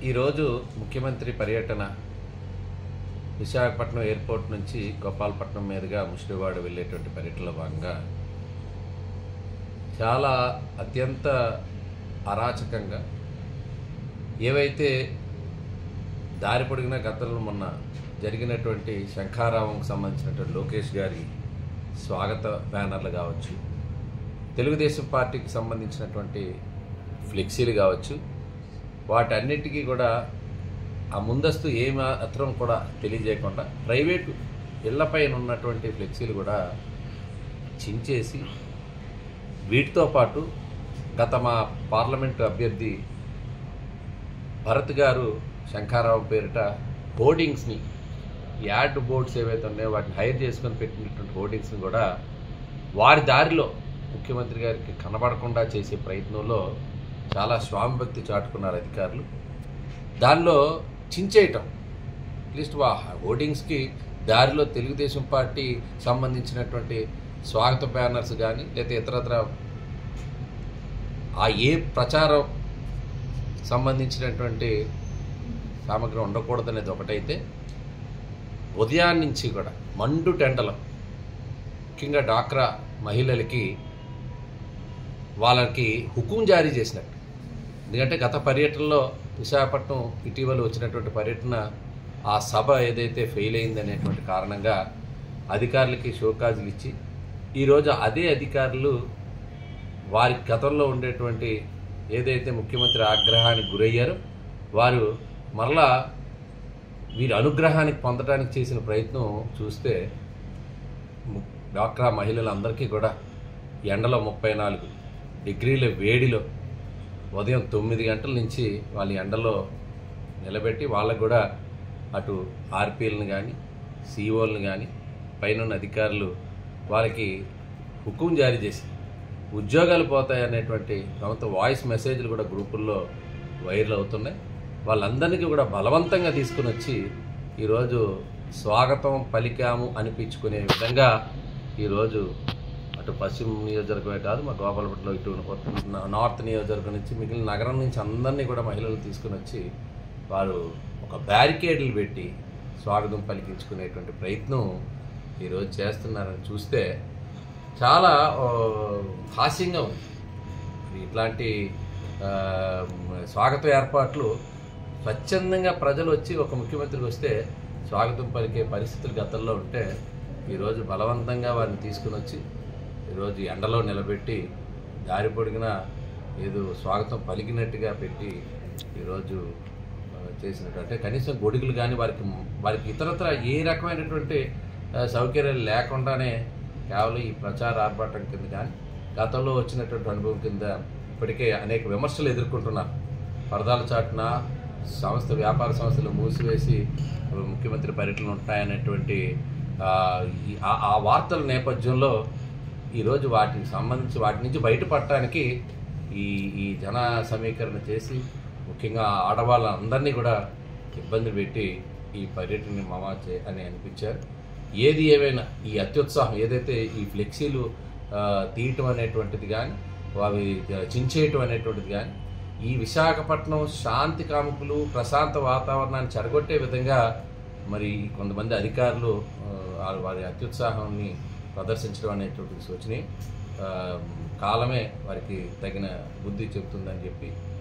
ఈరోజు ముఖ్యమంత్రి పర్యటన విశాఖపట్నం ఎయిర్పోర్ట్ నుంచి గోపాలపట్నం మీదుగా ముష్టివాడ వెళ్ళేటువంటి పర్యటనలో భాగంగా చాలా అత్యంత అరాచకంగా ఏవైతే దారి పొడిగిన గతంలో మొన్న జరిగినటువంటి శంఖారావంకి సంబంధించినటువంటి లోకేష్ గారి స్వాగత బ్యానర్లు కావచ్చు తెలుగుదేశం పార్టీకి సంబంధించినటువంటి ఫ్లెక్సీలు కావచ్చు వాటన్నిటికీ కూడా ఆ ముందస్తు ఏ మాత్రం కూడా తెలియజేయకుండా ప్రైవేటు ఇళ్లపైన ఉన్నటువంటి ఫ్లెక్సీలు కూడా చించేసి వీటితో పాటు గత మా పార్లమెంటు అభ్యర్థి భరత్ గారు శంఖారావు పేరిట హోర్డింగ్స్ని యాడ్ బోర్డ్స్ ఏవైతే ఉన్నాయో వాటిని హైర్ చేసుకొని పెట్టినటువంటి హోర్డింగ్స్ని కూడా వారి దారిలో ముఖ్యమంత్రి గారికి కనబడకుండా చేసే ప్రయత్నంలో చాలా స్వామిభక్తి చాటుకున్నారు అధికారులు దానిలో చించేయటం అట్లీస్ట్ వా హోర్డింగ్స్కి దారిలో తెలుగుదేశం పార్టీ సంబంధించినటువంటి స్వాగత బ్యానర్స్ కానీ లేదా ఇతరత్ర ఆ ఏ ప్రచారం సంబంధించినటువంటి సామగ్రి ఉండకూడదనేది ఒకటైతే ఉదయాన్నించి నుంచి కూడా మండు టెండలో ముఖ్యంగా డాక్రా మహిళలకి వాళ్ళకి హుకుం జారీ చేసినట్టు ఎందుకంటే గత పర్యటనలో విశాఖపట్నం ఇటీవల వచ్చినటువంటి పర్యటన ఆ సభ ఏదైతే ఫెయిల్ అయింది అనేటువంటి కారణంగా అధికారులకి షోకాజులు ఇచ్చి ఈరోజు అదే అధికారులు వారి గతంలో ఉండేటువంటి ఏదైతే ముఖ్యమంత్రి ఆగ్రహానికి గురయ్యారో వారు మరలా వీరి అనుగ్రహానికి పొందడానికి చేసిన ప్రయత్నం చూస్తే ము- డాక్రా మహిళలందరికీ కూడా ఎండలో ముప్పై నాలుగు డిగ్రీల వేడిలో ఉదయం తొమ్మిది గంటల నుంచి వాళ్ళ ఎండలో నిలబెట్టి వాళ్ళకు కూడా అటు ఆర్పీలను కానీ సీఓలను కానీ పైన అధికారులు వాళ్ళకి హుకుం జారీ చేసి ఉద్యోగాలు పోతాయి అనేటువంటి కొంత వాయిస్ మెసేజ్లు కూడా గ్రూపుల్లో వైరల్ అవుతున్నాయి వాళ్ళందరికీ కూడా బలవంతంగా తీసుకుని వచ్చి ఈరోజు స్వాగతం పలికాము అనిపించుకునే విధంగా ఈరోజు అటు పశ్చిమ నియోజకవర్గమే కాదు మా గోపాలపట్లో ఇటు నా- నార్త్ నియోజకవర్గం నుంచి మిగిలిన నగరం నుంచి అందరినీ కూడా మహిళలు తీసుకుని వచ్చి వారు ఒక బ్యారికేడ్లు పెట్టి స్వాగతం పలికించుకునేటువంటి ప్రయత్నం ఈరోజు చేస్తున్నారని చూస్తే చాలా ఆ, హాస్యంగా ఉంది మరి ఇట్లాంటి ఆ, స్వాగత ఏర్పాట్లు స్వచ్ఛందంగా ప్రజలు వచ్చి ఒక ముఖ్యమంత్రికి వస్తే స్వాగతం పలికే పరిస్థితులు గతంలో ఉంటే ఈరోజు బలవంతంగా వారిని తీసుకుని వచ్చి ఈరోజు ఎండలో నిలబెట్టి దారి పొడిగిన ఏదో స్వాగతం పలికినట్టుగా పెట్టి ఈరోజు ఆ, చేసినట్టు అంటే కనీసం గొడుగులు కానీ వారికి వారికి ఇతరత్ర ఏ రకమైనటువంటి ఆ, సౌకర్యాలు లేకుండానే కేవలం ఈ ప్రచార ఆర్భాటం కింద కానీ గతంలో వచ్చినటువంటి అనుభవం కింద ఇప్పటికే అనేక విమర్శలు ఎదుర్కొంటున్నారు పరదాల చాటున సంస్థ వ్యాపార సంస్థలు మూసివేసి ముఖ్యమంత్రి పర్యటనలు ఉంటాయనేటువంటి ఆ, ఈ- ఆ- ఆ వార్తల నేపథ్యంలో ఈరోజు వాటికి సంబంధించి వాటి నుంచి బయటపడటానికి ఈ ఈ జన సమీకరణ చేసి ముఖ్యంగా ఆడవాళ్ళందరినీ కూడా ఇబ్బంది పెట్టి ఈ పర్యటనని మమా చే అని అనిపించారు ఏది ఏమైనా ఈ అత్యుత్సాహం ఏదైతే ఈ ఫ్లెక్సీలు ఆ, తీయటం అనేటువంటిది కానీ అవి చించేయటం అనేటువంటిది కానీ ఈ విశాఖపట్నం శాంతి కాముకులు ప్రశాంత వాతావరణాన్ని చెడగొట్టే విధంగా మరి కొంతమంది అధికారులు ఆ, వారి- వారి అత్యుత్సాహాన్ని ప్రదర్శించడం అనేటువంటి సూచన కాలమే వారికి తగిన బుద్ధి చెబుతుందని చెప్పి